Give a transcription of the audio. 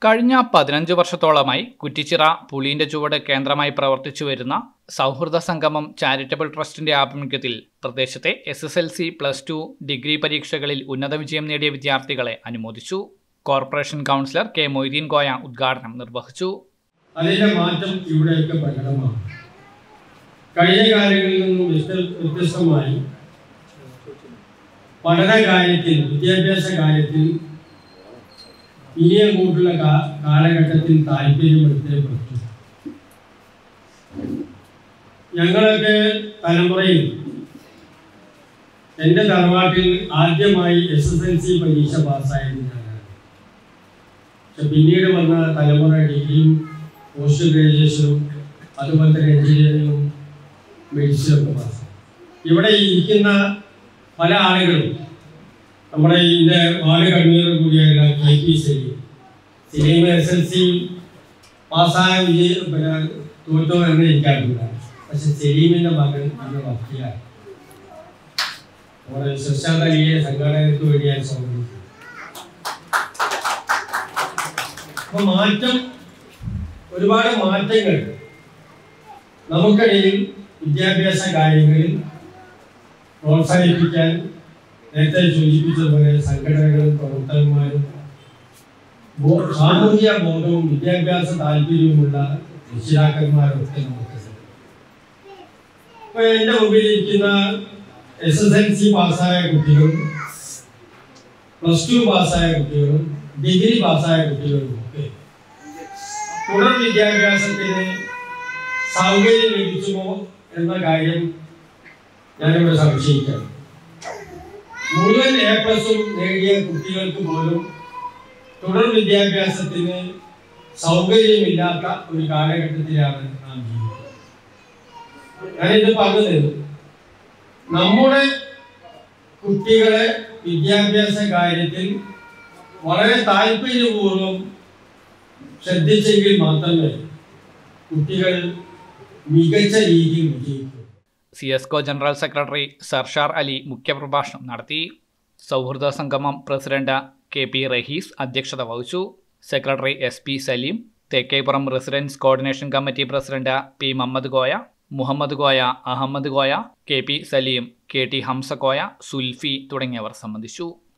കഴിഞ്ഞ പതിനഞ്ച് വർഷത്തോളമായി കുറ്റിച്ചിറ പുളിയിന്റെ ചുവട് കേന്ദ്രമായി പ്രവർത്തിച്ചു വരുന്ന സൗഹൃദ സംഗമം ചാരിറ്റബിൾ ട്രസ്റ്റിന്റെ ആഭിമുഖ്യത്തിൽ പ്രദേശത്തെ S S L C plus two degree പരീക്ഷകളിൽ ഉന്നത വിജയം നേടിയ വിദ്യാർത്ഥികളെ അനുമോദിച്ചു corporation councillor K Moideen Koya ഉദ്ഘാടനം നിർവഹിച്ചു അതിന്റെ മാറ്റം ഇവിടെയൊക്കെ പ്രകടമാണ് കഴിഞ്ഞ കാലങ്ങളിൽ നിന്നും വ്യത്യസ്ത- വ്യത്യസ്തമായി പഠന കാര്യത്തിൽ വിദ്യാഭ്യാസ കാര്യത്തിൽ ഇനി അങ്ങോട്ടുള്ള കാ- കാലഘട്ടത്തിൽ താല്പര്യമെടുത്തേ പറ്റൂ ഞങ്ങളൊക്കെ തലമുറയിൽ എൻ്റെ തറവാട്ടിൽ ആദ്യമായി എസ് എസ് എൽ സി പരീക്ഷ പാസ്സായത് ഞാനാണ് പക്ഷെ പിന്നീട് വന്ന തലമുറ ഡിഗ്രിയും പോസ്റ്റ് ഗ്രാജുവേഷനും അതുപോലെ തന്നെ എഞ്ചിനീയറിംഗും മെഡിസിനും ഒക്കെ പാസ്സായി ഇവിടെ ഇരിക്കുന്ന പല ആളുകളും നമ്മുടെ ഇതിൻ്റെ വാർഡ് കൺവീനർ കൂടിയായ K P Saleem Saleem S L C പാസ്സായ വിജയ പിന്നെ തോറ്റോ എന്ന് എനിക്കറിയില്ല പക്ഷെ സലീമിൻ്റെ മകൻ അന്ന് വക്കീലാണ് നമ്മുടെ ശശാന്ത് അലിയെ സംഘടനയ്ക്ക് വേണ്ടി ഞാൻ സമർപ്പിച്ചു അപ്പൊ മാറ്റം ഒരുപാട് മാറ്റങ്ങൾ നമുക്കിടയിൽ വിദ്യാഭ്യാസ കാര്യങ്ങളിൽ പ്രോത്സാഹിപ്പിക്കാൻ നേരത്തെ സൂചിപ്പിച്ചതുപോലെ സംഘടനകളും പ്രവർത്തകന്മാരും ബോ- സാമൂഹിക ബോധവും വിദ്യാഭ്യാസ താല്പര്യവുമുള്ള രക്ഷിതാക്കന്മാരൊക്കെ നമുക്ക് ഇപ്പൊ എന്റെ മുമ്പിൽ ഇരിക്കുന്ന എസ് എസ് എൽ സി പാസ്സായ കുട്ടികളും പ്ലസ് ടു പാസ്സായ കുട്ടികളും ഡിഗ്രി പാസ്സായ കുട്ടികളും ഒക്കെ തുടർ വിദ്യാഭ്യാസത്തിന് സൗകര്യം ലഭിച്ചുമോ എന്ന കാര്യം ഞാനിവിടെ സംശയിക്കാം മുഴുവൻ എ പ്ലസും നേടിയ കുട്ടികൾക്ക് പോലും തുടർ വിദ്യാഭ്യാസത്തിന് സൗകര്യമില്ലാത്ത ഒരു കാലഘട്ടത്തിലാണ് നാം ജീവിക്കുന്നത് ഞാനിത് പറഞ്ഞത് നമ്മുടെ കുട്ടികളെ വിദ്യാഭ്യാസ കാര്യത്തിൽ വളരെ താല്പര്യപൂർവ്വം ശ്രദ്ധിച്ചെങ്കിൽ മാത്രമേ കുട്ടികൾ മികച്ച രീതിയിൽ വിജയിക്കൂ സി എസ് കോ ജനറൽ സെക്രട്ടറി സർഷാർ അലി മുഖ്യപ്രഭാഷണം നടത്തി സൗഹൃദ സംഗമം പ്രസിഡന്റ് കെ പി റഹീസ് അധ്യക്ഷത വഹിച്ചു secretary S P Saleem Thekkepuram residents coordination committee president P Muhammad Koya Muhammad Koya Ahammad Koya K P Saleem K T Hamza Koya Sulfi തുടങ്ങിയവർ സംബന്ധിച്ചു